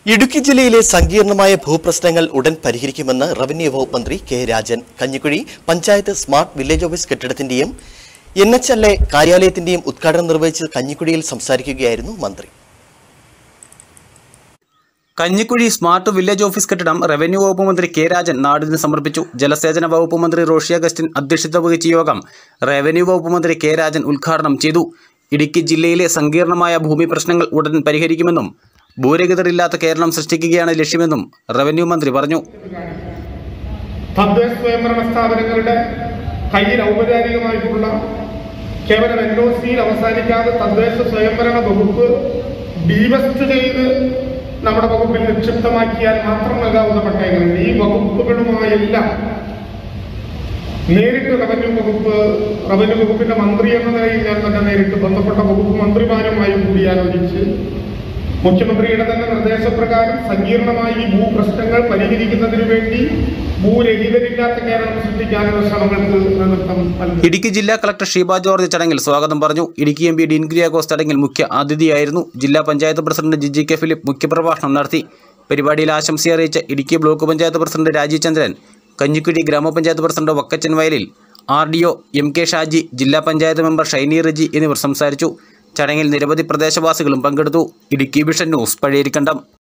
ഇടുക്കി ജില്ലയിലെ സങ്കീർണമായ ഭൂപ്രശ്നങ്ങൾ ഉടൻ പരിഹരിക്കുമെന്ന് റവന്യൂ വകുപ്പ് മന്ത്രി K Rajan Kanjikuzhi panchayat smart village office കെട്ടിടത്തിന്റെയും എൻ എച്ച് എൽ എ കാര്യാലയത്തിന്റെയും ഉദ്ഘാടനം നിർവഹിച്ച് കഞ്ഞിക്കുഴിയിൽ സംസാരിക്കുകയായിരുന്നു മന്ത്രി കഞ്ഞിക്കുഴി സ്മാർട്ട് വില്ലേജ് ഓഫീസ് കെട്ടിടം റവന്യൂ വകുപ്പ് മന്ത്രി കെ രാജൻ നാടിന് സമർപ്പിച്ചു ജലസേചന വകുപ്പ് മന്ത്രി റോഷി അഗസ്റ്റിൻ അധ്യക്ഷത വഹിച്ച യോഗം റവന്യൂ വകുപ്പ് മന്ത്രി കെ രാജൻ ഉദ്ഘാടനം ചെയ്തു ഇടുക്കി ജില്ലയിലെ സങ്കീർണമായ ഭൂമി പ്രശ്നങ്ങൾ ഉടൻ പരിഹരിക്കുമെന്നും ഭൂരഹിതരില്ലാത്ത കേരളം സൃഷ്ടിക്കുകയാണ് ലക്ഷ്യമെന്നും റവന്യൂ മന്ത്രി പറഞ്ഞു തദ്ദേശ സ്വയംഭരണ സ്ഥാപനങ്ങളുടെ കയ്യിൽ ഔപചാരികമായിട്ടുള്ള കേവലം എൻ ഒ സിയിൽ അവസാനിക്കാതെ തദ്ദേശ സ്വയംഭരണ വകുപ്പ് ഡീവസ്റ്റ് ചെയ്ത് നമ്മുടെ വകുപ്പിൽ നിക്ഷിപ്തമാക്കിയാൽ മാത്രം നൽകാവുന്ന പട്ടയങ്ങൾ ഈ വകുപ്പുകളുമായെല്ലാം നേരിട്ട് റവന്യൂ വകുപ്പ് റവന്യൂ വകുപ്പിന്റെ മന്ത്രി എന്ന നിലയിൽ ഞാൻ തന്നെ നേരിട്ട് ബന്ധപ്പെട്ട വകുപ്പ് മന്ത്രിമാരുമായി കൂടിയാലോചിച്ച് മുഖ്യമന്ത്രിയുടെ തന്നെ നിർദ്ദേശപ്രകാരം സങ്കീർണമായി ഈ ഭൂപ്രശ്നങ്ങൾ പരിഹരിക്കുന്നതിന് വേണ്ടി ഭൂരഹിതരില്ലാത്ത കേരളം സൃഷ്ടിക്കാനുള്ള ശ്രമങ്ങൾക്ക് നേതൃത്വം നൽകി ഇടുക്കി ജില്ലാ കളക്ടർ ഷീബ ജോർജ് ചടങ്ങിൽ സ്വാഗതം പറഞ്ഞു Idukki M P Dean Kuriakose ചടങ്ങിൽ മുഖ്യ അതിഥിയായിരുന്നു ജില്ലാ panchayat president Jiji K Philip മുഖ്യപ്രഭാഷണം നടത്തി പരിപാടിയിൽ ആശംസ അറിയിച്ച Idukki block panchayat president Rajeev Chandran Kanjikuzhi grama panchayat president Vakkachan Vayalil R D O M K Shaji ജില്ലാ പഞ്ചായത്ത് മെമ്പർ ഷൈനി റജി എന്നിവർ സംസാരിച്ചു ചടങ്ങിൽ നിരവധി പ്രദേശവാസികളും പങ്കെടുത്തു ഇടുക്കി വിഷൻ ന്യൂസ് പഴയരിക്കണ്ടം